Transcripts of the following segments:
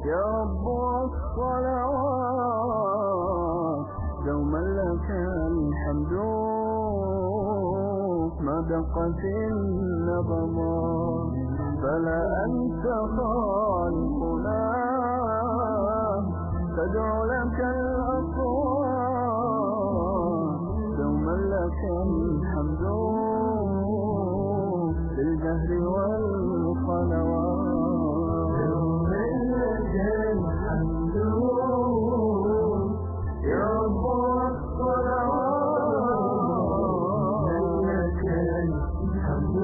يا رب الصلوات دوما لك الحمد ما دقت النبضات فلا أنت خالقنا تدعو لك الأصوات دوما لك الحمد بالجهر والخلوات دوما لك الحمد يا رب الصلوات لك الحمد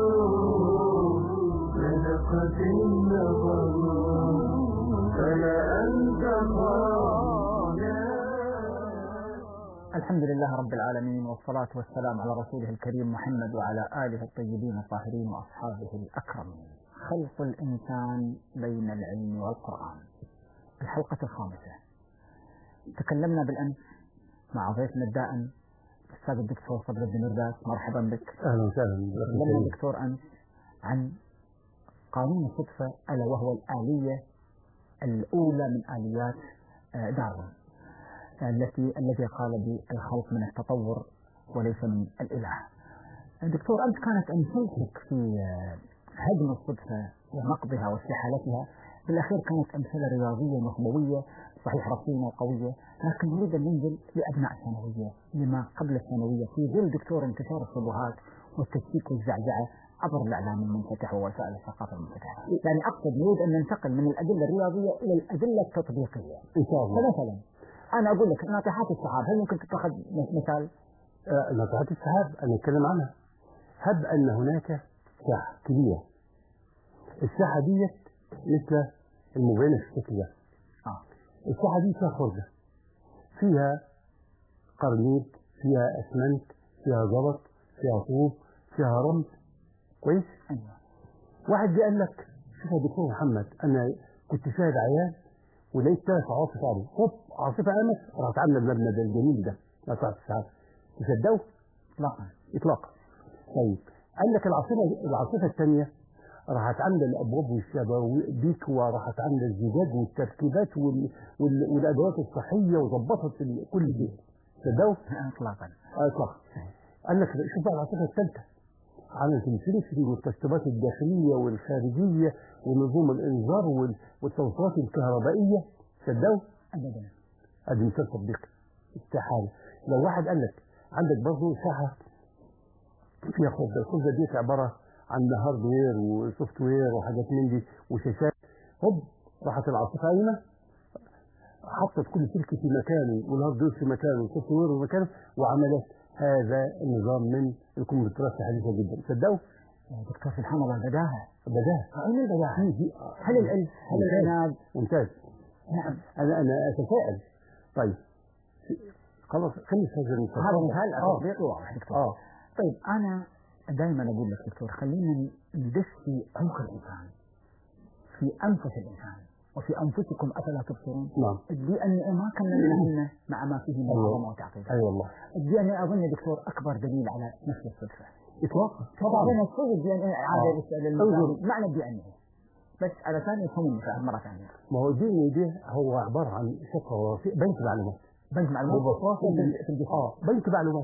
صدقت النظر فلا أنت الحمد لله رب العالمين والصلاة والسلام على رسوله الكريم محمد وعلى آله الطيبين الطاهرين وأصحابه الأكرمين خلق الإنسان بين العلم والقرآن الحلقة الخامسة تكلمنا بالأمس مع ضيفنا الدائم الأستاذ الدكتور صدر الدين مرداس مرحبا بك اهلا وسهلا تكلمنا الدكتور أمس عن قانون الصدفة ألا وهو الآلية الأولى من آليات آه، داروين التي الذي قال بالخلق من التطور وليس من الإله. دكتور أنت كانت أمثلتك في آه، هدم الصدفة ونقضها واستحالتها في الأخير كانت أمثلة رياضية نخبوية صحيح رصينة وقوية لكن نريد أن ننزل لأبناء الثانوية لما قبل الثانوية في ظل دكتور انتشار الشبهات والتشكيك والزعزعة عبر الإعلام المنفتح ووسائل الثقافة المنفتحة يعني أقصد نريد أن ننتقل من الأدلة الرياضية إلى الأدلة التطبيقية ان شاء الله فمثلا أنا أقول لك ناطحات السحاب هل ممكن تتخذ مثال آه، ناطحات السحاب انا اتكلم عنها هب ان هناك ساحه كبيره الساحه ديت مثل المبينه في الشكل ده آه. الساحه دي فيها خرده فيها قرنيط فيها اسمنت فيها زلط فيها طوب فيها رمل كويس أيوة. واحد جه قال لك شوف يا دكتور محمد انا كنت شاهد عيان ولقيت ثلاث عواصف عليه هوب عاصفه قامت راحت عامله المبنى ده الجميل ده ناطحه السحاب تصدقوا؟ إطلاقا اطلاقا طيب قال لك العاصفه العاصفه الثانيه راحت عامله الابواب والشبابيك وراحت عامله الزجاج والتركيبات وال... وال... والادوات الصحيه وظبطت ال... كل شيء تصدقوا؟ إطلاقا آه، اطلاقا قال لك شوف بقى العاصفه الثالثه عملت الفلتري والتشطيبات الداخليه والخارجيه ونظام الانذار وال... والتوصيلات الكهربائيه صدقوا؟ أبدا ادي مثال تطبيقي استحاله لو واحد قال لك عندك برضه ساحه فيها خبزه الخبزه دي عباره عن هاردوير وسوفت وير وحاجات من دي وشاشات هوب راحت العاصفه قايمه حطت كل سلك في مكانه والهاردوير في مكانه والسوفت وير في مكانه وعملت هذا النظام من الكمبيوترات الحديثه جدا صدقوا يا دكتور سبحان الله بداهة بداها أين البداهة؟ هل الألف هل ممتاز. العناد ممتاز نعم انا انا اتساءل طيب خلاص خلص هذا المثال هذا مثال اه تطبيقي واضح دكتور اه طيب أنا دائما أقول لك دكتور خلينا ندس في عمق الإنسان في أنفس الإنسان وفي أنفسكم أفلا تبصرون نعم الدي ان اي ما كملنا مع ما فيه من أيوة. عظمه وتعقيد اي والله الدي ان اي اظن دكتور اكبر دليل على نفس الصدفه اطلاقا طبعا نفسه الدي ان اي عاده آه. يسال انظر. المشاهد معنى الدي ان اي بس علشان يفهموا المشاهد مره ثانيه ما هو الدي ان دي هو عباره عن شفره وراثيه بنك معلومات بنك معلومات ببساطه في- في الجسم اه بنك معلومات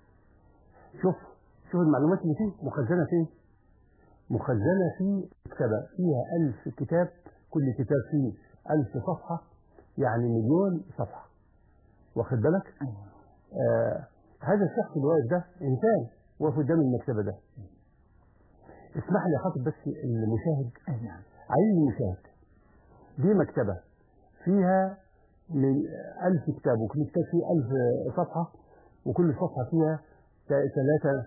شوف شوف المعلومات اللي فيه مخزنه فين مخزنه في مكتبه فيها ألف كتاب كل كتاب فيه ألف صفحه يعني مليون صفحه واخد بالك أيوة. آه هذا الشخص اللي واقف ده انسان واقف قدام المكتبه ده اسمح لي خاطب بس المشاهد أي نعم عايز المشاهد دي مكتبة فيها من ألف كتاب وكل كتاب فيه ألف صفحة وكل صفحة فيها تا- ثلاثة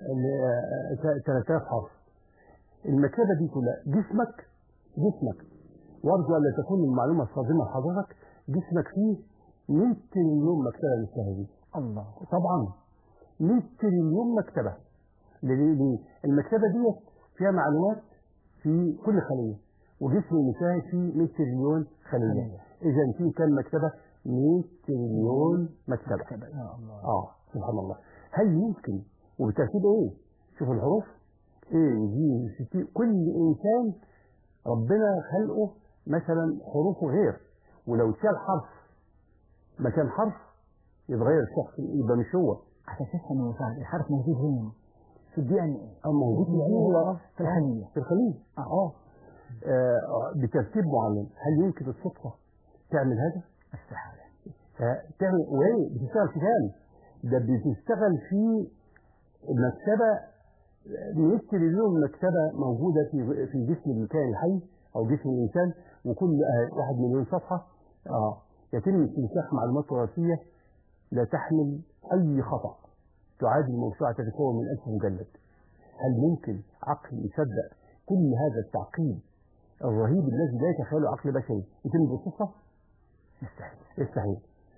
ثلاثة حرف المكتبة دي كلها جسمك جسمك وارجو ألا تكون المعلومة الصادمة لحضرتك جسمك فيه 100 تريليون مكتبة مثل هذه الله طبعا 100 تريليون مكتبة ليه؟ ليه؟ المكتبة دي فيها معلومات في كل خلية وجسم المشاهد فيه 100 تريليون خلية خلية. إذا في كم مكتبة 100 تريليون مكتبة مكتبة يا الله اه سبحان الله هل يمكن وبالترتيب ايه شوفوا الحروف ايه دي ستين كل انسان ربنا خلقه مثلا حروفه غير ولو اتشال حرف مكان حرف يتغير الشخص يبقى مش هو عشان تفهم يا أستاذ الحرف موجود وين؟ في الدي ان ايه أو موجود في هو في الخلية في الخلية آه. اه آه، بترتيب معين هل يمكن الصدفة تعمل هذا؟ استحالة تعمل وهي بتشتغل في تاني ده بتشتغل في مكتبة 100 تريليون مكتبة موجودة في في جسم الكائن الحي أو جسم الإنسان وكل آه، واحد مليون صفحة اه يتم استنساخ معلومات وراثية لا تحمل أي خطأ تعادل موسوعة تتكون من ألف مجلد هل ممكن عقل يصدق كل هذا التعقيد الرهيب الذي لا يتخيله عقل بشري يتم بالصدفة؟ يستحيل يستحيل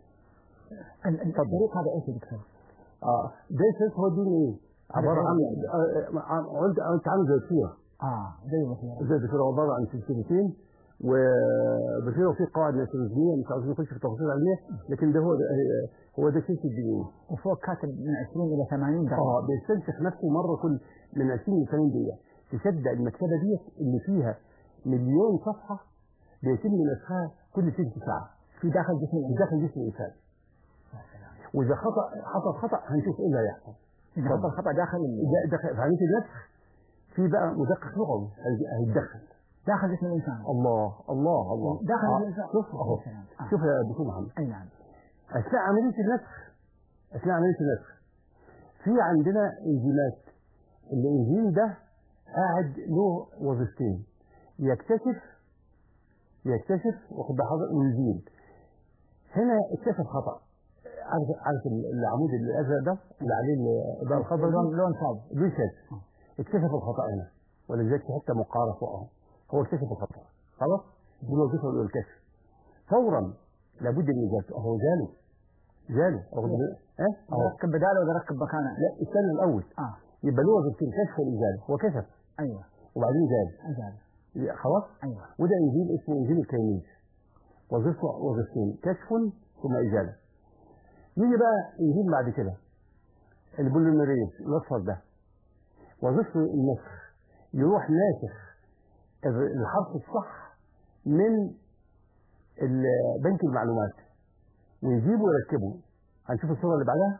ال- ال- الطريق هذا ايش يا دكتور؟ اه ده اساس هو الدين ايه؟ عباره عن آه، آه، عند انت عامل زي الصوره اه زي ما هي زي الصوره عباره عن سلسلتين وبصير في قواعد نيوترونيه مش عاوزين نخش في تفاصيل علميه لكن ده هو ده آه، هو ده سلسله الدين وفوق كاتب من 20 الى 80 درجة اه بيستنسخ نفسه مره كل من 20 ل 80 دقيقه تصدق المكتبه ديت اللي فيها مليون صفحه بيتم نسخها كل ست ساعه في داخل جسم في الانسان داخل جسم الانسان واذا خطا حصل خطا هنشوف ايه اللي هيحصل اذا حصل خطا داخل ال- ده دخل في عمليه النسخ في بقى مدقق لغوي هي- هيتدخل داخل جسم الانسان الله الله الله داخل آه، الإنسان. شوف اهو يا سلام. آه. شوف يا دكتور محمد اي نعم اثناء عمليه النسخ اثناء عمليه النسخ في عندنا انزيمات الانزيم ده قاعد له وظيفتين يكتشف يكتشف واخد بحضر ويزيل هنا اكتشف خطا عارف عارف العمود الازرق ده اللي عليه ده الخضر لون ده لون صعب ليه شاذ اكتشف الخطا هنا ولذلك في حته مقاره فوق اهو هو اكتشف الخطا خلاص دي الوظيفه الاولى الكشف فورا لابد من اجابته اهو جاله جاله واخد بالك؟ ها اهو ركب بداله ولا ركب مكانه لا استنى الاول اه يبقى له وظيفتين كشف والازاله هو كشف ايوه وبعدين زال اجابه خلاص ايوه وده انزيم اسمه انزيم الكينيز وظيفته وظيفتين كشف ثم ازاله يجي بقى انزيم بعد كده البوليميريز الاصفر ده وظيفته النسخ يروح ناسخ الحرف الصح من ال- بنك المعلومات ويجيبه ويركبه هنشوف الصوره اللي بعدها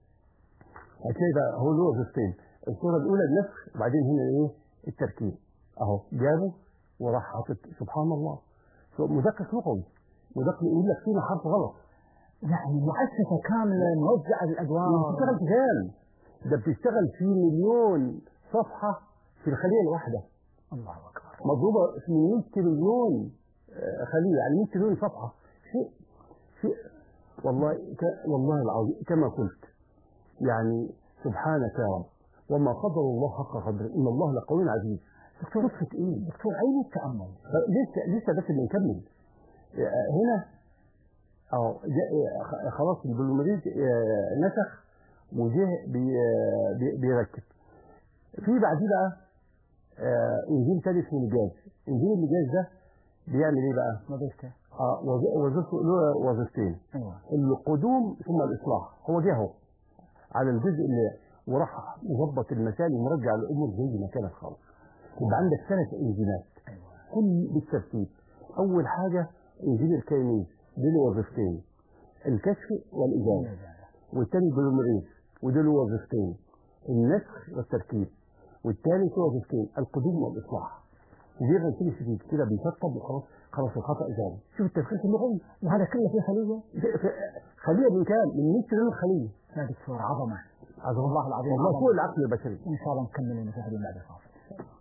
هتلاقي بقى هو له وظيفتين الصوره الاولى النسخ وبعدين هنا ايه التركيب اهو جابه وراح حاطط سبحان الله سو- مدقق لغوي مدقق يقول لك فينا حرف غلط يعني مؤسسه كامله موزعه الادوار بتشتغل في كام ده بتشتغل في مليون صفحه في الخليه الواحده الله اكبر مضروبه في 100 تريليون آه، خليه يعني 100 تريليون صفحه شيء شيء والله ك... والله العظيم كما قلت يعني سبحانك يا رب وما قدر الله حق قدره ان الله لقوي عزيز دكتور صدفه ايه؟ دكتور عين التامل لسه لسه بس بنكمل آه، هنا اه جاء- آه، خلاص البلومريز آه، نسخ وجه بي- آه، بي- بيركب في بعديه بقى آه، انزيم تاني اسمه الجاز انزيم الجاز ده بيعمل ايه بقى؟ وظيفته اه وظ- وظيفته له وظيفتين ايوه القدوم ثم الاصلاح هو جه اهو على الجزء اللي وراح مظبط المسائل ومرجع الامور زي ما كانت خالص يبقى عندك ثلاث انزيمات ايوه كل بالترتيب اول حاجه انزيم الكينيز دي له وظيفتين الكشف والازاله والثاني البوليمريز وده له وظيفتين النسخ والتركيب والثالث له وظيفتين القدوم والاصلاح دي غير شديد كده بيشطب وخلاص خلاص الخطا ازاله شوف التفكير اللغوي وهذا كله في خليه خليه من كام؟ من 100 تريليون خليه يا دكتور عظمه عظيم والله العظيم والله عظمة. فوق العقل البشري ان شاء الله نكمل المشاهدين بعد الفاصل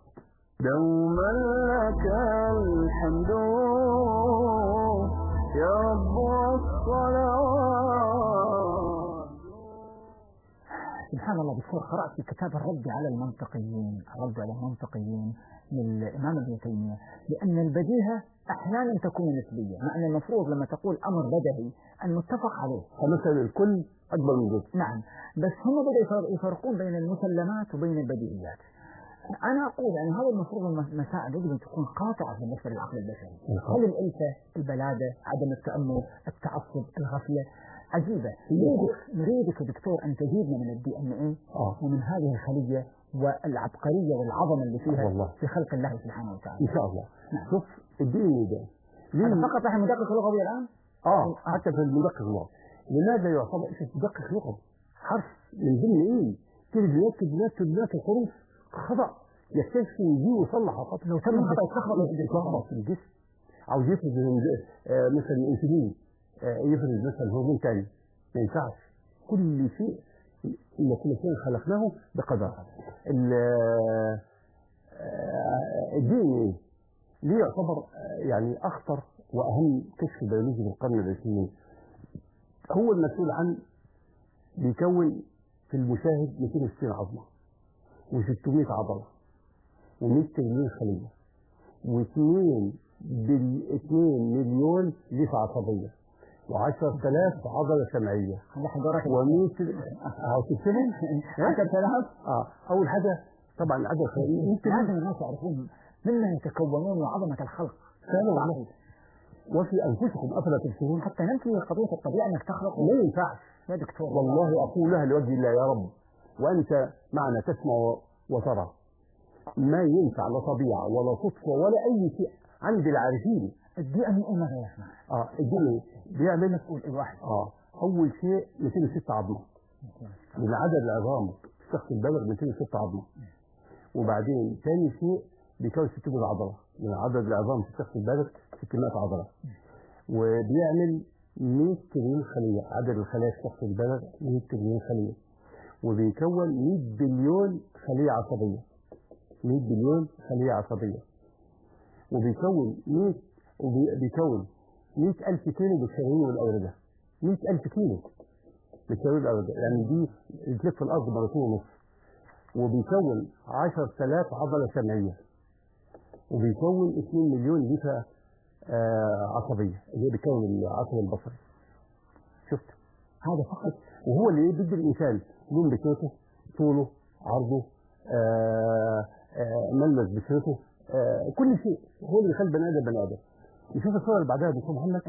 دوما لك الحمد يا رب الصلوات سبحان الله دكتور قرأت في كتاب الرد على المنطقيين الرد على المنطقيين للإمام ابن تيمية بأن البديهة أحيانا تكون نسبية مع أن المفروض لما تقول أمر بدهي أن متفق عليه فمثلا الكل اكبر من الجزء نعم بس هم بدأوا يفر- يفرقون بين المسلمات وبين البديهيات أنا أقول يعني هذا المفروض المسائل يجب أن تكون قاطعة بالنسبة للعقل البشري هل الألفة البلادة عدم التأمل التعصب الغفلة عجيبة نريدك نريدك يا دكتور أن تزيدنا من الدي ان ايه اه ومن هذه الخلية والعبقرية والعظمة اللي فيها والله. في خلق الله سبحانه وتعالى ان شاء الله نعم. شوف الدي ان ايه ده هذا ليه فقط نحن ندقق لغوي الان اه حتى في المدقق اللغوي لماذا يعتبر اسم مدقق لغوي حرف من ضمن ايه كلمات كلمات كلمات الحروف خطا يكتشف ويجي ويصلح خطا لو تم خطأ يتلخبط يتلخبط في الجسم عاوز يفرز آه، مثلا الانسولين آه، يفرز مثلا هرمون تاني ما ينفعش كل شيء إن كل شيء خلقناه بقدر ال- آه، الدي ان ايه ليه يعتبر آه، يعني اخطر واهم كشف بيولوجي في القرن العشرين هو المسؤول عن بيكون في المشاهد 260 عظمه و600 عضله و100 تريليون خليه و2 بال 2 مليون ليفه عصبيه و10000 عضله سمعيه هذا حضرتك و100 اه تكتبهم 10000 اه اول حاجه طبعا العدد الخليه يمكن لازم الناس يعرفون مما يتكونون وعظمه الخلق فعلا والله. وفي انفسكم افلا تبصرون حتى ننفي قضيه الطبيعه انك تخلق ما ينفعش يا دكتور والله أقولها لوجه الله يا رب وأنت معنا تسمع وترى ما ينفع لا طبيعة ولا صدفة ولا أي شيء عند العارفين الدي ان ايه ماذا يصنع؟ اه الدنيا بيعمل مسؤول الواحد اه أول شيء 206 عظمة من عدد العظام الشخص البالغ 206 عظمة وبعدين ثاني شيء بيكون 600 عضلة من عدد العظام في الشخص البالغ 600 عضلة وبيعمل 100 تريليون خلية عدد الخلايا في الشخص البالغ 100 تريليون خلية وبيكون 100 بليون خلية عصبية 100 بليون خلية عصبية وبيكون 100 وبيكون 100 ألف كيلو بالشرايين والأوردة 100 ألف كيلو بالشرايين والأوردة يعني دي بتلف الأرض مرتين ونص وبيكون 10000 عضلة سمعية وبيكون 2 مليون ليفة آه عصبية اللي هي بيكون العصب البصري شفت هذا فقط وهو اللي بيدي الإنسان لون بشرته طوله عرضه آه آه ملمس بشرته آه كل شيء هو اللي بيخلي بني آدم بني آدم نشوف الصورة اللي بعدها يا دكتور محمد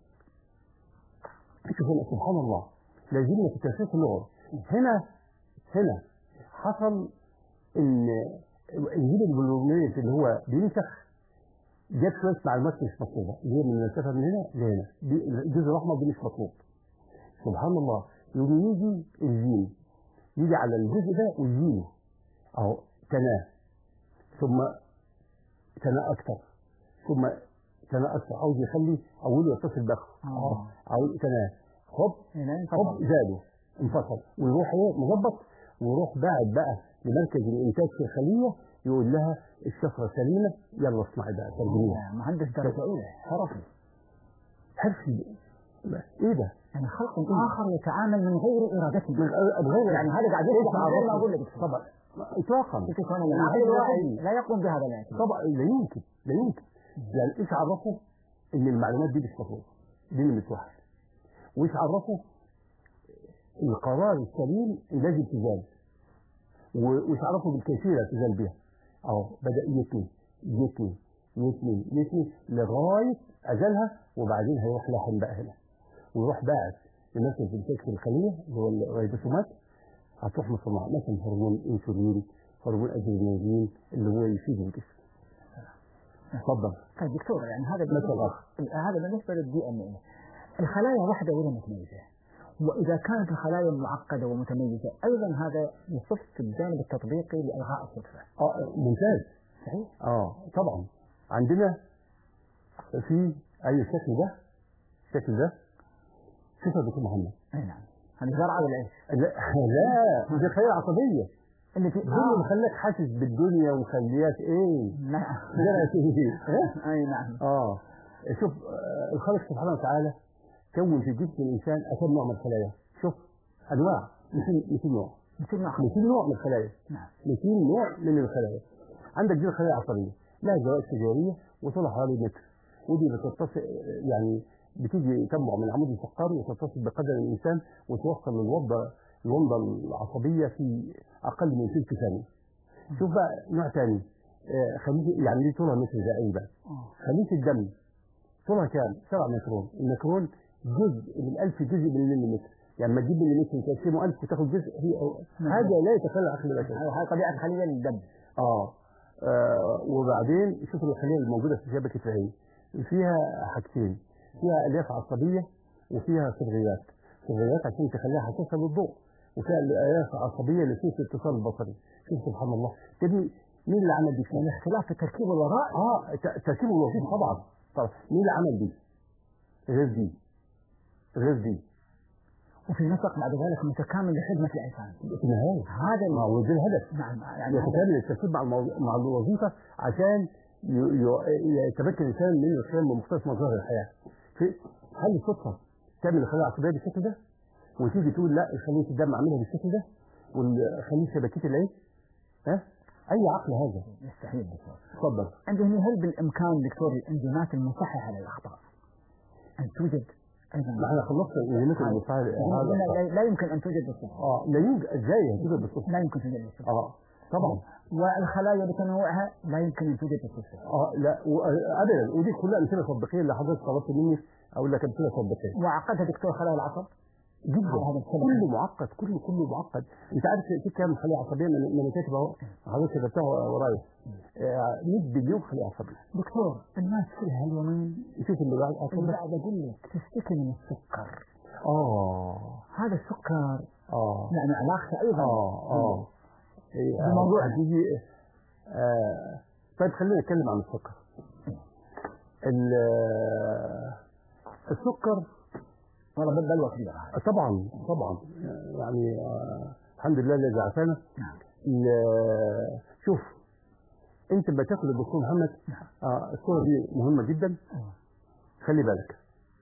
شوف هنا سبحان الله لازلنا في التشخيص اللغوي هنا هنا حصل ان الجيل البلورنيت اللي هو بينسخ جاب شويه معلومات مش مطلوبه اللي هي من المسافه من هنا لهنا دي الجزء الاحمر ده مش مطلوب سبحان الله يوم يجي الجيم يجي على الجزء ده ويجيله اهو تناه ثم تناه اكثر ثم تناه اكثر عاوز يخلي اوله يتصل باخره آه. عاوز تناه هوب هنا هوب انفصل زادوا انفصل ويروح ايه مظبط ويروح باعت بقى لمركز الانتاج في الخليه يقول لها الشفره سليمه يلا اصنعي بقى ترجميها مهندس درجه اولى حرفي حرفي ايه ده؟ يعني خلق اخر يتعامل من غير ارادته من غير- من غير يعني هذا قاعد يدفع من غير ما اقول لك طبعا اطلاقا شوف انا من العقل غير الواحد وعي. لا يقوم بهذا الاعتماد طبعا لا يمكن لا يمكن يعني ايش عرفوا ان المعلومات دي مش مطلوبه دي نمره واحد وايش عرفوا القرار السليم لازم تزال و- وايش عرفوا بالكيفيه اللي تزال بها اهو بدا يتني يتني يتني يتني لغايه اجلها وبعدين هيروح لاحم بقى هنا ويروح باعت لمركز الانتاج في الخليه اللي هو الريبوسومات هتروح مصنعه مثلا هرمون انسولين هرمون ادرينالين اللي هو يفيد الجسم اتفضل طيب دكتور يعني هذا مثل بالنسبه اخر هذا بالنسبه للدي ان ايه الخلايا واحده ولا متميزه واذا كانت الخلايا معقده ومتميزه ايضا هذا يصف في الجانب التطبيقي لالغاء الصدفه اه ممتاز صحيح اه طبعا عندنا في اي الشكل ده الشكل ده شوف يا دكتور محمد اي نعم هذه زرعه ولا ايش؟ لا لا دي خلايا عصبيه اللي في دي اللي مخليك حاسس بالدنيا ومخلياك ايه نعم جرأت ايه إيه؟ اي نعم اه شوف آه، الخالق سبحانه وتعالى كون في جسم الانسان اكم نوع من الخلايا شوف انواع 200 200 نوع مثل ما 200 نوع من الخلايا نعم 200 نوع من الخلايا عندك دي الخلايا العصبيه لها زوائد شجريه وطولها حوالي متر ودي بتتصل يعني بتيجي تنبع من العمود الفقري وتتصل بقدم الانسان وتوصل للوضه الومضه العصبيه في اقل من ثلث ثانيه. شوف بقى نوع ثاني آه، خليج يعني دي طولها متر زي ايه بقى؟ آه. خليج الدم طولها كام؟ 7 مترون، المترون جزء من 1000 جزء من المليمتر، يعني لما تجيب مليمتر وتقسمه 1000 وتاخد جزء هي نعم. هذا لا يتخلى عقل البشر. هذه طبيعه خليه للدم اه آه وبعدين شوف الخليه الموجوده في شبكه العين فيها حاجتين فيها الياف عصبيه وفيها صبغيات صبغيات عشان تخليها حساسه للضوء وفيها الياف عصبيه لسوس الاتصال البصري شوف سبحان الله تبني مين اللي عمل دي فيها؟ يعني اختلاف في التركيب والوظائف اه ت- تركيب الوظيفه طبعا طبعا مين اللي عمل دي؟ غير دي غير دي وفي نسق بعد ذلك متكامل لخدمة الإنسان في النهايه هذا ما ال- هو ده الهدف نعم يعني هذا- يتكامل التركيب مع الموضوع مع الوظيفه عشان ي- ي- يتمكن الانسان من القيام بمختلف مظاهر الحياه. في هل الصدفه تعمل الخلايا العصبيه بالشكل ده؟ وتيجي تقول لا خليه الدم اعملها بالشكل ده؟ وخليه شبكيه العين؟ ها؟ اي عقل هذا؟ يستحيل دكتور اتفضل. عندي هنا هل بالإمكان دكتور الإنزيمات المصححة للأخطاء أن توجد أيضا ما احنا خلصنا الانزيمات المفاعل هنا لا- لا يمكن أن توجد بالصدفة اه لا يوجد ازاي هتوجد بالصدفه؟ لا يمكن توجد بالصدفة اه طبعا والخلايا بتنوعها لا يمكن أن توجد بالصدفة اه لا و- ابدا ودي كلها امثله تطبيقيه اللي حضرتك طلبت مني اقول لك امثله تطبيقيه. وعقدها دكتور خلايا العصب جدا هذا السبب. كله معقد كله كله معقد انت عارف في كام خليه عصبيه من من انا كاتب اهو حضرتك كتبتها ورايا آه، 100 بليون خليه عصبيه دكتور الناس في هاليومين شوف اللي بعد اللي اتفضل بعد أقول لك تشتكي من السكر اه هذا السكر اه يعني علاقته أيضا اه اه إيه، ده موضوع. هتيجي آه طيب خلينا نتكلم عن السكر ال- آه، السكر والله بل- بلوى كبيرة طبعا طبعا يعني آه الحمد لله الذي عافانا نعم ال- شوف انت لما تاكل الدكتور محمد آه الصوره دي مهمه جدا أيوة. خلي بالك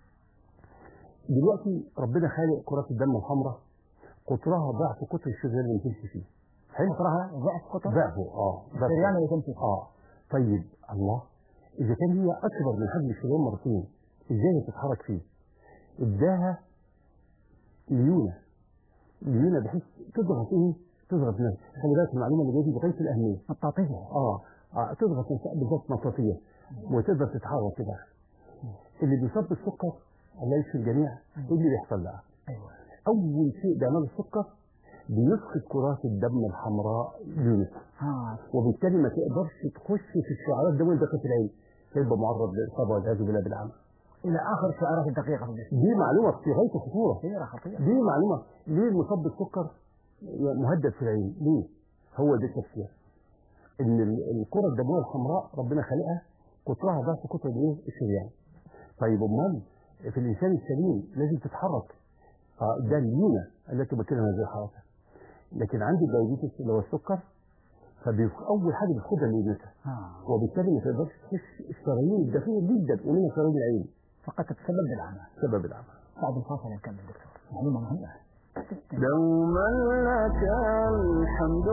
دلوقتي ربنا خالق كرات الدم الحمراء قطرها ضعف قطر الشريان اللي بتمشي فيه حلو قطرها ضعف قطر ضعفه اه ضعفه. الشريان اللي تمشي فيه. اه طيب الله اذا كان هي اكبر من حجم الشريان مرتين ازاي تتحرك فيه اداها ليونه ليونه بحيث تضغط ايه تضغط نفسها خلي بالك المعلومه اللي جايه دي غايه الاهميه مطاطية اه, آه تضغط نفسها بالظبط مطاطيه وتقدر تتحرك كده اللي بيصاب بالسكر الله يشفي الجميع ايه اللي بيحصل بقى؟ أيوة اول شيء بيعمله السكر بيفقد كرات الدم الحمراء يونت ها وبالتالي ما تقدرش تخش في الشعارات ده وانت في العين تبقى معرض للاصابه والعياذ بالله بالعمى إلى آخر شعارات الدقيقة في الجسم دي معلومه في غايه الخطوره خطيرة خطيرة دي معلومه ليه المصاب بالسكر مهدد في العين ليه؟ هو ده التفسير ان ال- الكره الدمويه الحمراء ربنا خلقها قطرها ضعف قطر الايه؟ الشريان طيب امال في الانسان السليم لازم تتحرك آه، ده الليونه التي تمكنها من هذه الحركه لكن عندي الدايابيتس اللي هو السكر فاول حاجه بتاخدها ليونتها ها وبالتالي ما تقدرش تخش الشرايين الدقيقه جدا ومنها شرايين العين فقد تتسبب بالعمى سبب العمى بعد الفاصل نكمل دكتور معلومة مهمة دوما لك الحمد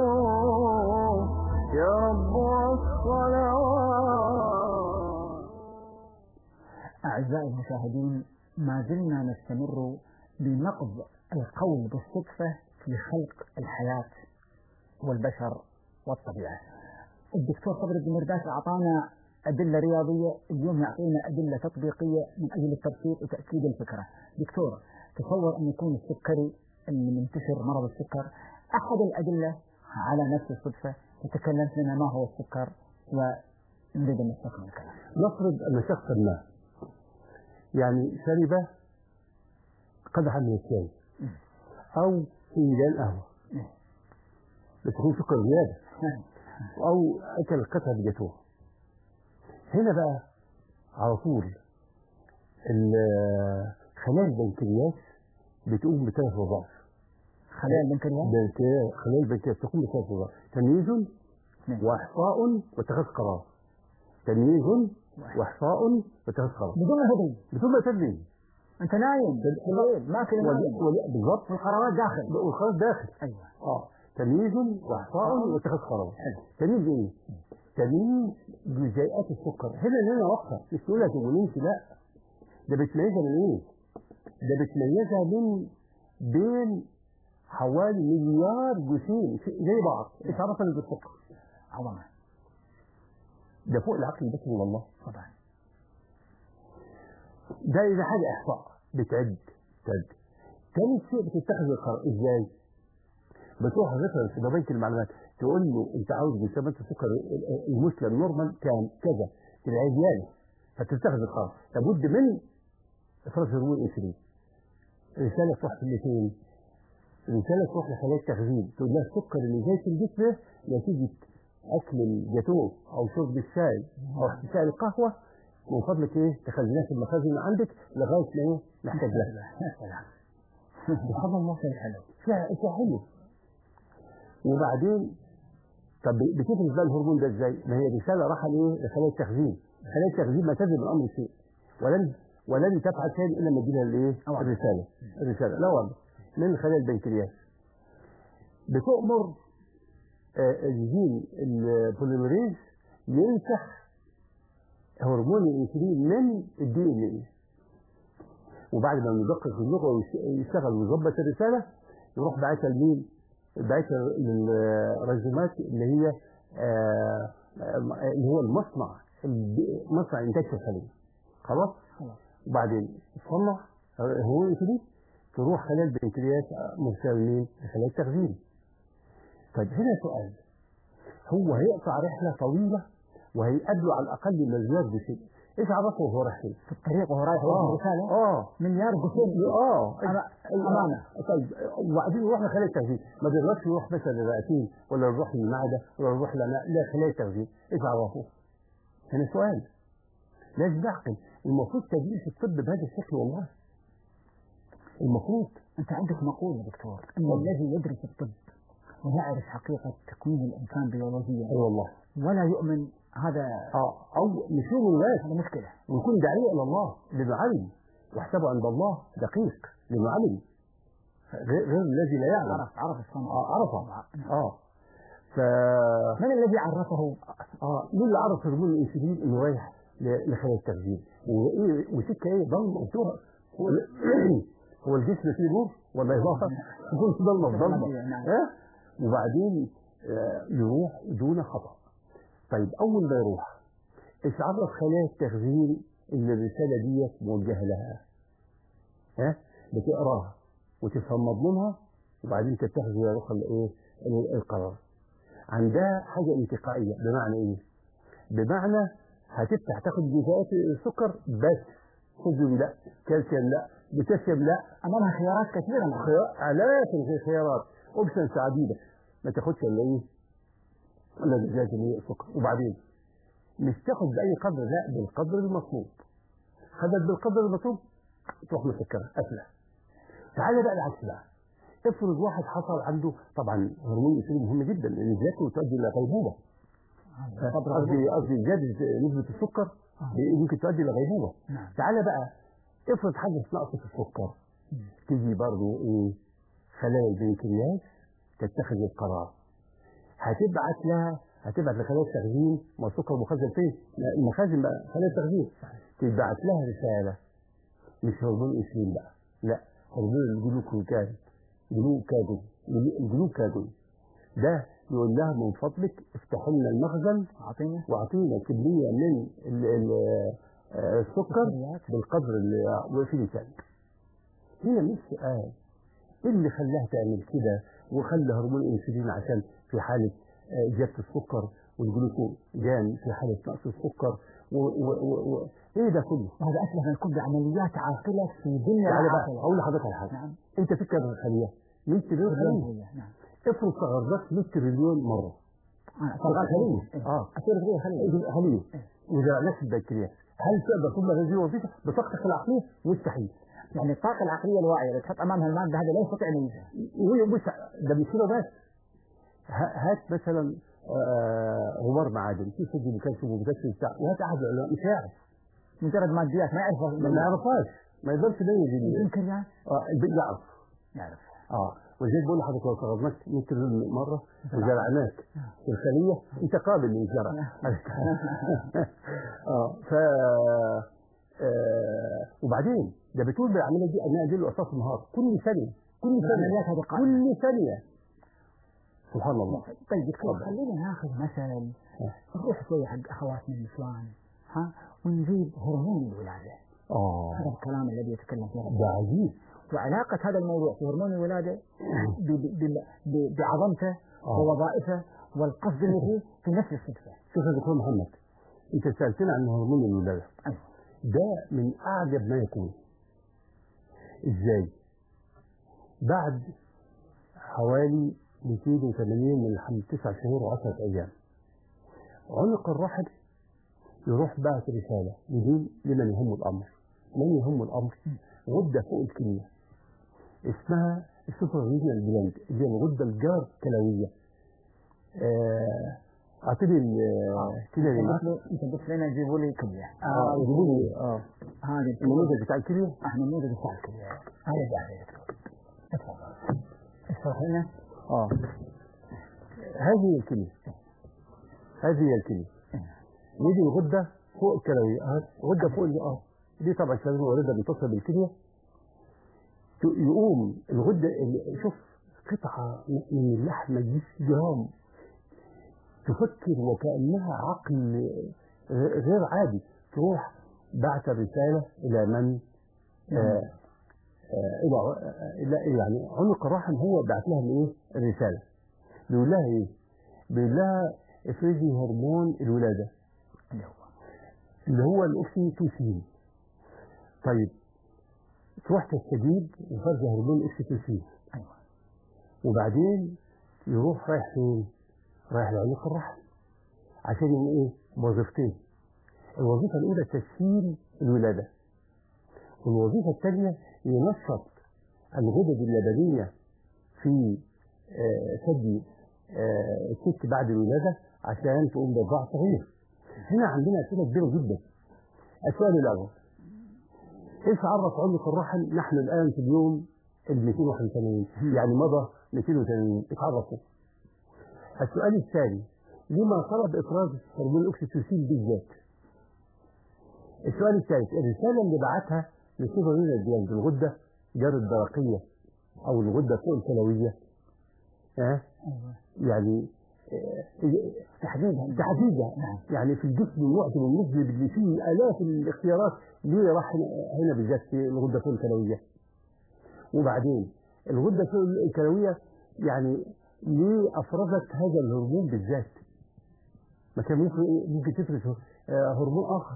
يا رب والصلوات أعزائي المشاهدين ما زلنا نستمر بنقض القول بالصدفة في خلق الحياة والبشر والطبيعة الدكتور صبري الدين مرداس أعطانا أدلة رياضية اليوم يعطينا أدلة تطبيقية من أجل التبسيط وتأكيد الفكرة دكتور تصور أن يكون السكري اللي منتشر مرض السكر أحد الأدلة على نفس الصدفة تتكلم لنا ما هو السكر ونريد أن نستكمل الكلام نفرض ان شخصا ما يعني شرب قدحا من الشاي او فنجان قهوه بتكون سكر زياده او اكل قطعه جاتوه هنا بقى على طول ال- خلايا البنكرياس بتقوم بثلاث وظائف خلايا البنكرياس البنكرياس خلايا البنكرياس تقوم بثلاث وظائف تمييز نعم. واحصاء واتخاذ قرار تمييز واحصاء واتخاذ قرار بدون هدي بدون ما تدري انت نايم بالليل ما في نايم بالضبط والقرارات داخل والخلاص داخل ايوه اه تمييز واحصاء واتخاذ قرار تمييز ايه؟ تمييز جزيئات السكر هنا هنا واضحه مش تقول لك تقولينش لا ده بتميزها من ايه؟ ده بتميزها من بين حوالي مليار جسيم زي بعض ايش عرفنا بالسكر؟ عظمه ده فوق العقل البشري والله طبعا ده إذا حاجة إحصاء بتعد تعد تاني شيء بتتخذ القرار إزاي؟ بتروح مثلا في بنك المعلومات تقول له انت عاوز جسامات السكر المثلى النورمال كام كذا تلاقيه زياده فتتخذ القرار لابد من افراز هرمون الانسولين رساله تروح في الاثنين رساله تروح لخلايا التخزين تقول لها السكر اللي زي في الجسم ده نتيجه اكل الجاتوه او شرب الشاي او احتساء القهوه من فضلك ايه تخزنها في المخازن اللي عندك لغايه ما ايه نحتاج لها يا سلام سبحان الله شيء حلو شيء شيء حلو وبعدين طب بتفرز بقى الهرمون ده ازاي؟ ما هي رساله راحه لايه؟ لخلايا التخزين خلايا التخزين ما تزن الامر شيء ولن ولن تفعل شيء الا لما تجيلها الايه؟ أوعى. الرساله الرساله لا والله من خلايا البنكرياس بتؤمر آه، الجين البوليمريز ينسخ هرمون الانسولين من الدي ان ايه وبعد ما يدقق اللغه ويشتغل ويظبط الرساله يروح باعتها لمين؟ باعتها للرزومات اللي هي آه، آه، اللي هو المصنع الب- مصنع انتاج الخليه خلاص؟ خلاص. وبعدين تصنع هرمون الانسولين تروح خلايا البنكرياس مرسله لمين؟ لخلايا التخزين طيب هنا سؤال هو هيقطع رحله طويله وهيقابله على الاقل مليار بشيء ايش عرفه وهو رايح فين؟ في الطريق وهو رايح يوصل رساله اه مليار جسيم اه أما- امامه طيب وبعدين يروح لخلايا التخزين ما بيقدرش يروح مثلا للرئتين ولا يروح للمعده ولا يروح لنا لا خلايا التخزين ايش عرفه؟ هنا سؤال لازم نعقل المفروض تدريس الطب بهذا الشكل والله المفروض انت عندك مقوله دكتور ان الذي يدرس الطب ويعرف حقيقه تكوين الانسان بيولوجيا اي والله ولا يؤمن هذا اه او مش يوم الناس هذا مشكله ويكون داعية إلى الله لأنه علم واحسبه عند الله دقيق لأنه علم غير, غير الذي لا يعلم عرف عرف الصنع آه عرفه نعم. اه ف من الذي عرفه اه مين اللي عرف هرمون الانسولين انه رايح ل- لخلايا التخزين وايه وسكه ايه ضلمه قلتوها هو ال- هو الجسم فيه نور ولا يظهر يكون في ضلمه في ضلمه نعم. ها وبعدين آه، يروح دون خطا طيب اول ما يروح ايش عرف خلايا التخزين ان الرساله ديت موجهه لها ها بتقراها وتفهم مضمونها وبعدين تتخذ يا روح الايه ال- القرار عندها حاجه انتقائيه بمعنى ايه بمعنى هتفتح تاخد جزيئات السكر بس صوديوم لا كالسيوم لا بوتاسيوم لا امامها خيارات كثيره من خيار آلاف الخيارات اوبشنز عديده ما تاخدش الا ايه؟ الا جزيئات اللي هي السكر وبعدين مش تاخد باي قدر لا بالقدر المطلوب خدت بالقدر المطلوب تروح مسكره قافله تعالى بقى العكس بقى افرض واحد حصل عنده طبعا هرمون الانسولين مهم جدا لان زيادته تؤدي الى غيبوبه قصدي قصدي زياده نسبه السكر ممكن تؤدي الى غيبوبه نعم. تعالى بقى افرض حاجه نقص في السكر تيجي برضه ايه خلايا البنكرياس تتخذ القرار هتبعت لها هتبعت لخلايا التخزين ما السكر مخزن فين؟ لا، المخازن بقى خلايا التخزين تبعت لها رساله مش هرمون انسولين بقى لا هرمون الجلوكوكاج جلوكاجون الجلوكاجون ده يقول لها من فضلك افتح لنا المخزن اعطينا واعطينا كميه من ال- ال- آه، السكر السكريات. بالقدر اللي في لسانك هنا مش سؤال ايه اللي خلاها تعمل كده وخلى هرمون الانسولين عشان في حاله آه، زياده السكر والجلوكوجان في حاله نقص السكر و و و و ايه ده كله؟ وهذا اشبه ما يكون بعمليات عاقله في دنيا تعالى بقى العاقله اقول لحضرتك على حاجه نعم انت في كام خليه؟ 100 تريليون خليه نعم افرض صغرت 100 تريليون مره طبعا خليه اه اصير فيها خليه خليه وده نفس البنكرياس هل تقدر تقوم بهذه الوظيفه بطاقتك العقليه؟ مستحيل يعني الطاقه العقليه الواعيه اللي تحط امامها الماده هذا لا يستطيع ان ينجح وهي بص ده مش كده بس ه- هات مثلا آه، غبار معادن في صوديوم وكالسيوم وبوتاسيوم بتاع وهات احد العلماء مش هيعرف مجرد ماديات ما يعرف ما يعرفهاش ما يقدرش يميز ال- الامكانيات اه البيت يعرف يعرف اه ولذلك بقول لحضرتك لو صغرناك 100 تريليون مره وزرعناك في الخليه انت قابل للزرع اه ف آه، وبعدين ده بتقول بالعمليه دي انها دي له اساس النهار كل ثانيه كل ثانيه العمليات هذه قائمة. كل ثانيه سبحان الله طيب دكتور تفضل. خلينا ناخذ مثل نروح شوي حق اخواتنا النسوان ها ونجيب هرمون الولاده اه هذا الكلام الذي يتكلم فيه ده عجيب وعلاقة هذا الموضوع في هرمون الولادة ب- ب- ب- بعظمته آه. ووظائفه والقصد به في نفس الصدفة شوف يا دكتور محمد انت سالتني عن هرمون الولاده أيوة. ده من اعجب ما يكون ازاي بعد حوالي 280 من الحمل تسع شهور و10 ايام عنق الرحم يروح بعت رساله لمين لمن يهم الامر من يهم الامر غده فوق الكليه اسمها السوبر ريجنال جلاند اللي هي الغده الجار كلويه آه، اعطيني ال- كده اللي معاك انت قلت لنا جيبوا لي كلية اه يجيبوا لي اه هذا النموذج بتاع الكليه احنا نموذج بتاع الكلية هذا جاهز يا دكتور اتفضل اشرح لنا اه هذه هي الكليه هذه هي الكليه يجي الغده فوق الكلويه اه غده فوق ال- اه دي طبعا لازم الغده بتصل بالكليه ت- يقوم الغده ال- شوف قطعه من اللحمه دي جرام تفكر وكانها عقل غ- غير عادي تروح بعت الرساله الى من آه آه، الى آه، الى يعني عنق الرحم هو بعت لها الايه؟ الرساله. بيقول لها ايه؟ بيقول لها افرزي هرمون الولاده اللي هو اللي هو الاكسيتوسين. طيب تروح تستجيب وفرز هرمون الاكسيتوسين ايوه وبعدين يروح رايح فين؟ رايح لعنق الرحم عشان يعمل ايه؟ وظيفتين. الوظيفه الاولى تسهيل الولاده. والوظيفه الثانيه ينشط الغدد اللبنيه في آه، ثدي آه، الست بعد الولاده عشان تقوم برضاع صغير. هنا عندنا اسئله كبيره جدا. السؤال الاول ايش عرف عنق الرحم نحن الان في اليوم ال 281 يعني مضى 280 ايش عرفوا؟ السؤال الثاني لما طلب افراز هرمون الاكسيتوسين بالذات؟ السؤال الثالث الرساله اللي بعتها لسوبرين الجلاند الغده جار الدرقيه او الغده فوق الكلويه ها ايوه يعني آه، تحديدا تحديدا نعم يعني في الجسم المعدم المذنب اللي فيه الاف الاختيارات ليه راح هنا- هنا بالذات في الغده فوق الكلويه وبعدين الغده فوق الكلويه يعني ليه افرزت هذا الهرمون بالذات ما كان ممكن ممكن تفرز آه، هرمون اخر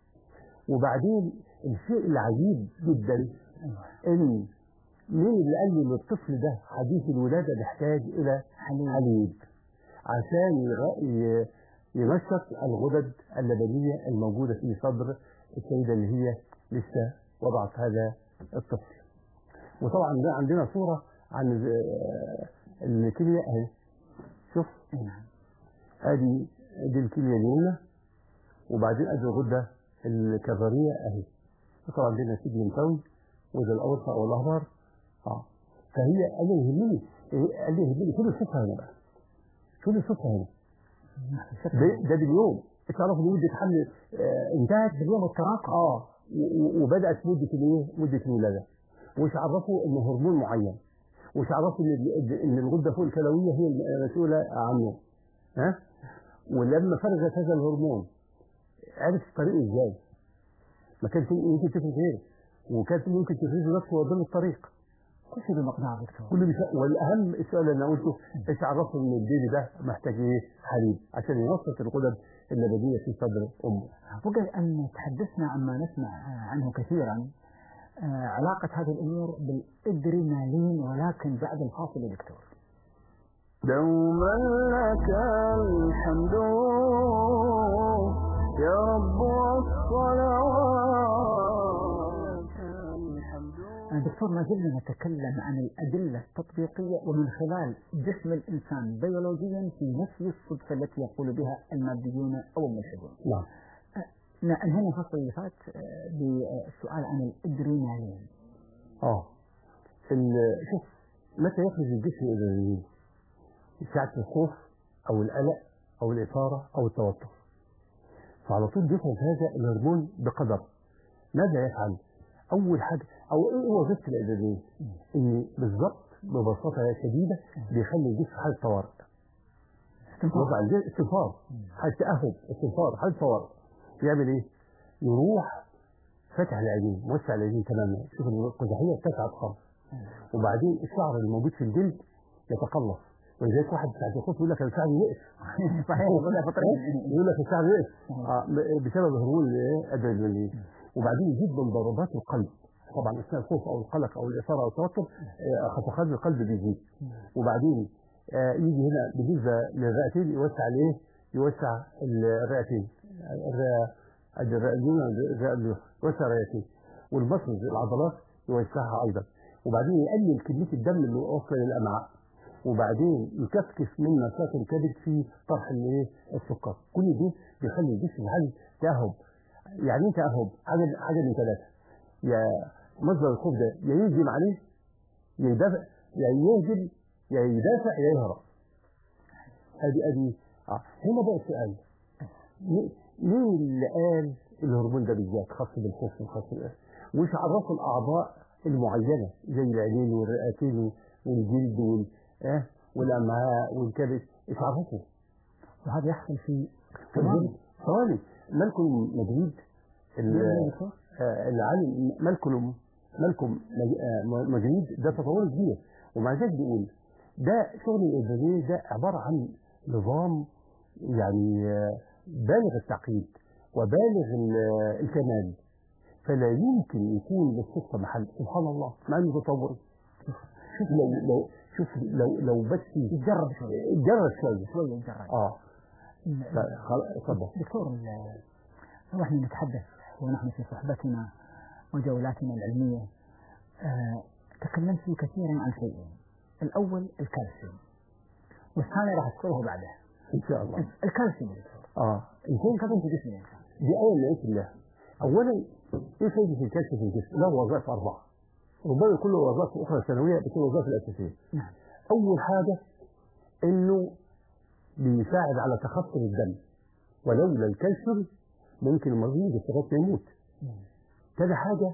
وبعدين الشيء العجيب جدا ان مين اللي قال لي ان الطفل ده حديث الولاده محتاج الى حليب. حليب عشان يغ- ي- ينشط الغدد اللبنيه الموجوده في صدر السيده اللي هي لسه وضعت هذا الطفل. وطبعا ده عندنا صوره عن آه، الكليه اهي شوف نعم ادي دي الكليه اليمنى وبعدين ادي الغده الكظريه اهي طبعا دي نسيج لمفاوي وده الاوسط او الاهبر اه فهي قال لي يهمني إيه؟ قال لي يهمني شو صوتها هنا بقى شو صوتها هنا ده, ده باليوم تعرف ان مده حمل آه انتهت باليوم التراكم اه و- و- وبدات مده الايه؟ مده الولاده وش عرفوا ان هرمون معين وش عرفوا ان ال- ان الغده فوق الكلويه هي المسؤوله عنه ها ولما فرزت هذا الهرمون عرف طريقه ازاي ما كانش يمكن تفرز غيره وكانت ممكن تفرزه نفسه وضمن الطريق كل شيء بمقدار دكتور كل بيش... والاهم السؤال اللي انا قلته ايش عرفوا ان البيبي ده محتاج ايه حليب عشان ينشط الغدد اللبنيه في صدر امه وقد أن تحدثنا عما نسمع عنه كثيرا آه، علاقة هذه الأمور بالإدرينالين ولكن بعد الفاصل يا دكتور دوما لك الحمد يا رب والصلوات الحمد آه، دكتور ما زلنا نتكلم عن الأدلة التطبيقية ومن خلال جسم الإنسان بيولوجيا في نفس الصدفة التي يقول بها الماديون أو الملحدون نعم آه، انهينا الفصل اللي فات آه، بالسؤال عن الإدرينالين اه ال- شوف متى يخرج الجسم الادرينالين ساعه الخوف او القلق او الاثاره او التوتر فعلى طول بيخرج هذا الهرمون بقدر ماذا يفعل؟ اول حاجه او ايه وظيفه الادرينالين؟ ان بالظبط ببساطه شديده بيخلي الجسم حاله طوارئ وضع الجسم استنفار حاله تاهب استنفار حاله طوارئ يعمل ايه؟ يروح فتح العينين موسع العينين تماما شوف القزحيه اتسعت خالص وبعدين الشعر اللي موجود في الجلد يتقلص ولذلك واحد بتاع الخوف يقول لك انا شعري وقف صحيح يقولها فطرة يقول لك الشعر وقف آه ب- بسبب هرمون الايه الادرينالين وبعدين يزيد من ضربات القلب طبعا اثناء الخوف او القلق او الاثاره او التوتر آه، خفقان القلب بيزيد وبعدين آه، يجي هنا بالنسبه للرئتين يوسع الايه؟ يوسع الرئتين الرئه الرئه اليمنى الرئه اليسرى يوسع الرئتين والمصل العضلات يوسعها ايضا وبعدين يقلل كميه الدم اللي واصله للامعاء وبعدين يكفكف من نشاط الكبد في طرح الايه السكر كل دي بيخلي الجسم هل تاهب يعني ايه تاهب حاجه حاجه من ثلاثه يا مصدر الخوف ده يا يهجم عليه يا يدافع يا يهجم يا يدافع يا يهرب ادي ادي اه هنا بقى السؤال مين- مين اللي قال الهرمون ده بالذات خاص بالخوف وخاص بالقلق وش عرفوا الاعضاء المعينه زي العينين والرئتين والجلد وال آه والامعاء والكبد ايش عرفوا؟ وهذا يحصل في ثواني ثواني مالكم مدريد ال- مين دكتور؟ آه، العالم مالكم مالكم مج- آه، مدريد ده تطور كبير ومع ذلك بيقول ده شغل الإبراهيمي ده عبارة عن نظام يعني آه، بالغ التعقيد وبالغ ال- الكمال فلا يمكن يكون للصدفة محل سبحان الله مع انه تطور شوف لو لو شوف لو لو بس يتجرب شوي جرب شويه شوي يتجرب اه لا، خلاص اتفضل دكتور ال- ونحن نتحدث ونحن في صحبتنا وجولاتنا العلمية آه، تكلمت فيه كثيرا عن شيئين الأول الكالسيوم والثاني راح أذكره بعده ان شاء الله الكالسيوم يا دكتور اه يكون كم في جسم الإنسان دي آية من آيات الله. أولا إيه فايدة الكشف في الجسم؟ له وظائف أربعة. ربما يكون له وظائف أخرى ثانوية بس الوظائف الأساسية. نعم أول حاجة إنه بيساعد على تخثر الدم. ولولا الكالسيوم ممكن المريض يستغرق يموت. تاني حاجة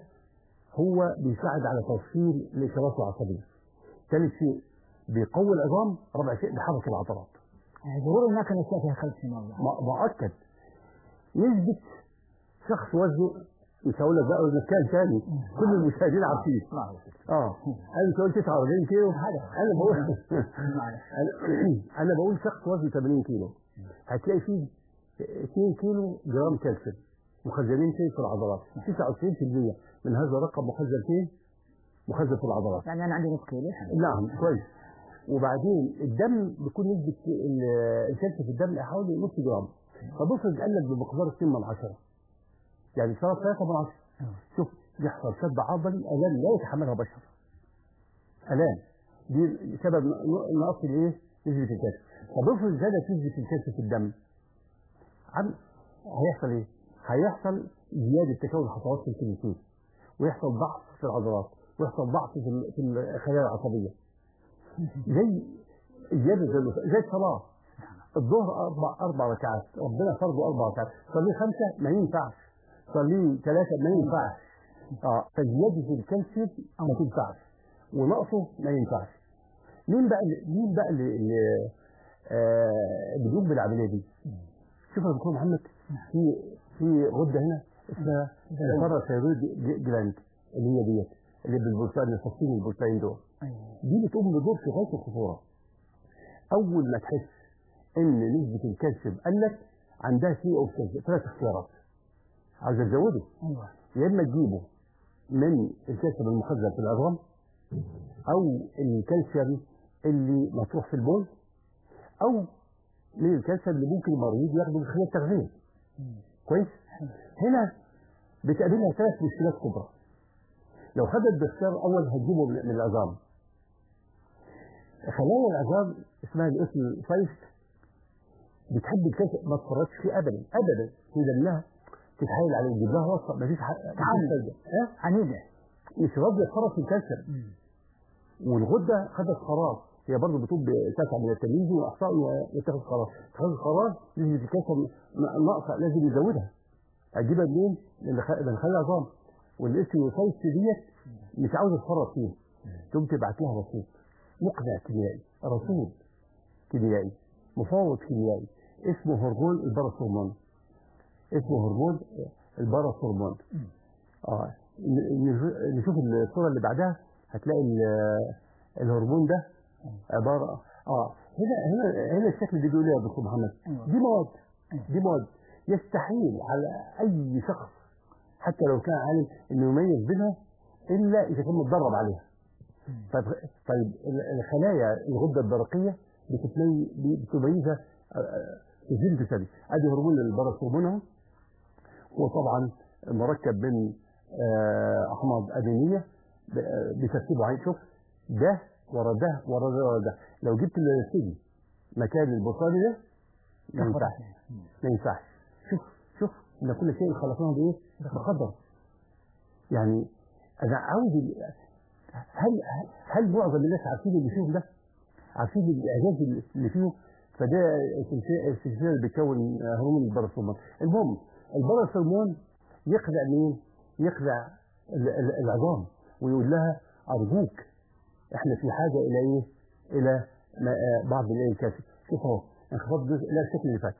هو بيساعد على توصيل الإشارات العصبية. ثالث شيء بيقوي العظام، رابع شيء بيحرك العضلات. يعني ظهور الماكنة الأشياء فيها كالسيوم والله م- مؤكد نسبة شخص وزنه مش هقول لك بقى وزن كام تاني كل المشاهدين عارفين الله يوفقك. اه انا بقول 49 كيلو هذا. انا بقول معلش. انا انا بقول شخص وزنه 80 كيلو هتلاقي فيه 2 كيلو جرام كالسيوم مخزنين فين في العضلات 99% من هذا الرقم مخزن فين؟ مخزن في العضلات يعني أنا عندي نص كيلو نعم كويس وبعدين الدم بيكون نسبة ال- الكالسيوم في الدم حوالي نص جرام فبفرض قال لك بمقدار 2 من 10 يعني صار 3 من 10 شوف يحصل شد عضلي الام لا يتحملها بشر الام دي سبب ن- نقص الايه؟ نسبة الكالسيوم فبفرض زادت نسبة الكالسيوم في الدم عم هيحصل ايه؟ هيحصل زيادة تكون خطوات في الكليتين ويحصل ضعف في العضلات ويحصل ضعف في ال- في الخلايا العصبية زي زيادة زي زي الصلاة الظهر أربع أربع ركعات ربنا فرضه أربع ركعات صلي خمسة ما ينفعش صلي ثلاثة ما ينفعش اه فزيادة الكالسيوم ما تنفعش ونقصه ما ينفعش مين بقى اللي مين بقى اللي, اللي آه اللي بيقوم بالعملية دي؟ شوف يا دكتور محمد في في غدة هنا اسمها الفرا ثيرويد جلاند اللي هي ديت اللي بالبرتقال الفصين البرتقالين دول أيوة. دي بتقوم بدور في غايه الخطوره. اول ما تحس ان نسبه الكالسيوم قلت عندها سي او ثلاث اختيارات. عاوز تزوده أيوة يا اما تجيبه من الكالسيوم المخزن في العظام او الكالسيوم اللي مطروح في البول او من الكالسيوم اللي ممكن المريض ياخده من خلال التغذيه. كويس؟ هنا بتقابلها ثلاث مشكلات كبرى. لو خدت باختيار الاول هتجيبه من من العظام. خلايا العظام اسمها الاسم فايست بتحب الكالسيوم ما تفرطش فيه ابدا ابدا في دمها تتحايل عليه تجيب لها وصفه مفيش حق مفيش تعال. فايده ها عنيدة مش راضيه تفرط في الكالسيوم والغده خدت قرار هي برضه بتقوم بتسعى من التمييز والاخطاء وتاخد قرار تاخد قرار نسبه الكالسيوم ن- ناقصه لازم يزودها اجيبها منين؟ من خ- من خلال العظام والاسم فايست ديت مش عاوز تفرط فيه تقوم تبعت لها رصيد مقنع كيميائي رصيد كيميائي مفاوض كيميائي اسمه هرمون الباراثورمون اسمه هرمون الباراثورمون اه ن- ن- نشوف الصوره اللي بعدها هتلاقي ال- الهرمون ده عباره اه هنا هنا هنا الشكل اللي بيقول يا دكتور محمد أيوة. دي مواد أيوة. دي مواد يستحيل على اي شخص حتى لو كان عالم انه يميز بينها الا اذا كان متدرب عليها طيب طيب ال- الخلايا الغده الدرقيه بتتمي- بتميزها آه، آه، في جلد ثدي ادي هرمون الباراسيرمون اهو هو طبعا مركب من آه، احماض امينيه ب- آه، بترتيبه عين شوف ده ورا ده ورا ده ورا ده لو جبت الثدي مكان البرتقالي ده ما تاخد ينفعش ما ينفعش شوف شوف ان كل شيء خلقناه بايه؟ بقدر يعني انا عاوز ال- هل هل معظم الناس عارفين اللي فيهم ده؟ عارفين الاعجاز اللي فيه فده السلسله السلسلة اللي بتكون هرمون الباراسيرمون المهم الباراسيرمون يخدع مين؟ يخدع ال- ال- العظام ويقول لها ارجوك احنا في حاجه الى ايه؟ الى ما- آه، بعض الايه الكافي شوف اهو انخفاض جزء لا الشكل اللي فات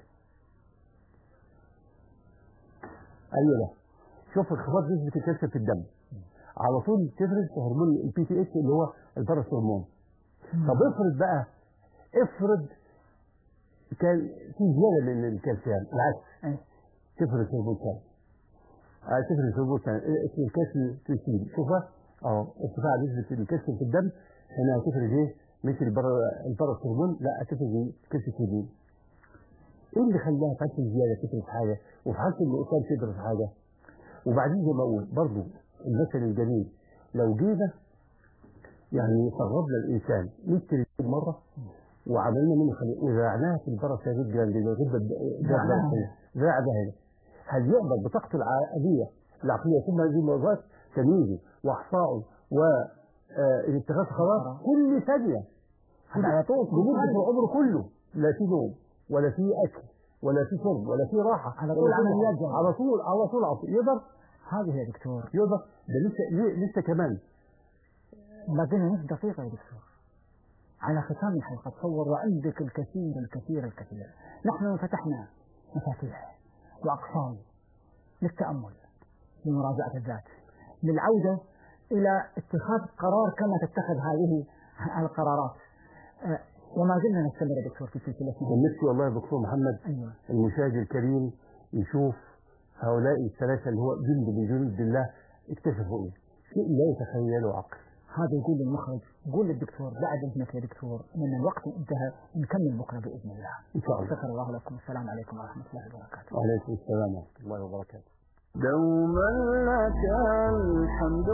ايوه لا شوف انخفاض نسبه الكالسيوم في الدم على طول تفرز هرمون البي تي اتش اللي هو الباراسيرمون طب افرض بقى افرض كان في زياده من الكالسيوم العكس أيوة. تفرز هرمون ثاني آه، تفرز هرمون ثاني اسمه الكالسيوم شوفها اه ارتفاع نسبه الكالسيوم في الدم هنا هتفرز ايه؟ مش البرا- الباراسيرمون لا هتفرز الكالسيوم ايه اللي خلاها في حاله الزياده تفرز حاجه وفي حاله النقصان تفرز حاجه وبعدين زي ما اقول برضه المثل الجميل لو جينا يعني صغرنا الانسان 100 تريليون مره وعملنا منه خلية وزرعناها في الباراسيرويد جلاند اللي هو الغده زرعناها الدرقيه زرعناها هنا هل يقدر بطاقته العقليه العقليه ثم هذه الموضوعات تمييزه واحصائه واتخاذ قرار كل ثانيه على طول لمده العمر كله لا في نوم ولا في اكل ولا في شرب ولا في راحه على طول ولا في عمليات راحة. جراحة. على طول على طول على طول يقدر هذه يا دكتور يقدر ده لسه ليه- لسه كمان باقي لنا نص دقيقة يا دكتور على ختام الحلقة تصور وعندك الكثير الكثير الكثير نحن فتحنا مفاتيح وأقسام للتأمل لمراجعة الذات للعودة إلى اتخاذ قرار كما تتخذ هذه القرارات آه، وما زلنا نستمر يا دكتور في سلسلتنا ونفسي والله يا دكتور محمد أيوة المشاهد الكريم يشوف هؤلاء الثلاثة اللي هو جند من جنود الله اكتشفوا ايه؟ شيء لا يتخيله عقل. هذا يقول للمخرج قول للدكتور بعد اذنك يا دكتور ان الوقت انتهى نكمل بكره باذن الله ان شاء الله. شكر الله لكم والسلام عليكم ورحمه الله وبركاته وعليكم السلام ورحمة الله وبركاته. دوما لك الحمد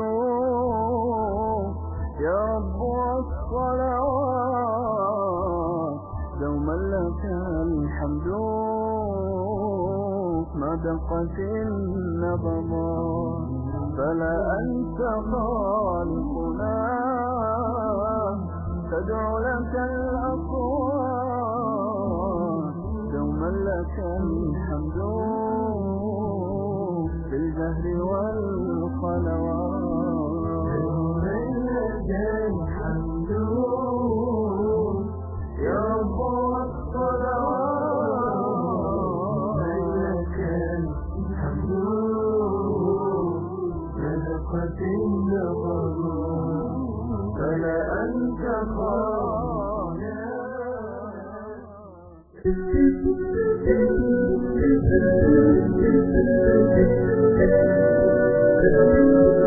يا رب والصلوات دوما لك الحمد ما دقت النبضات فلا أنت خالقنا تدعو لك الأصوات دوما لك الحمد بالجهر والخلوات دوما لك الحمد يا رب والصلوات لك الحمد نزقت النظر فلا أنت خالق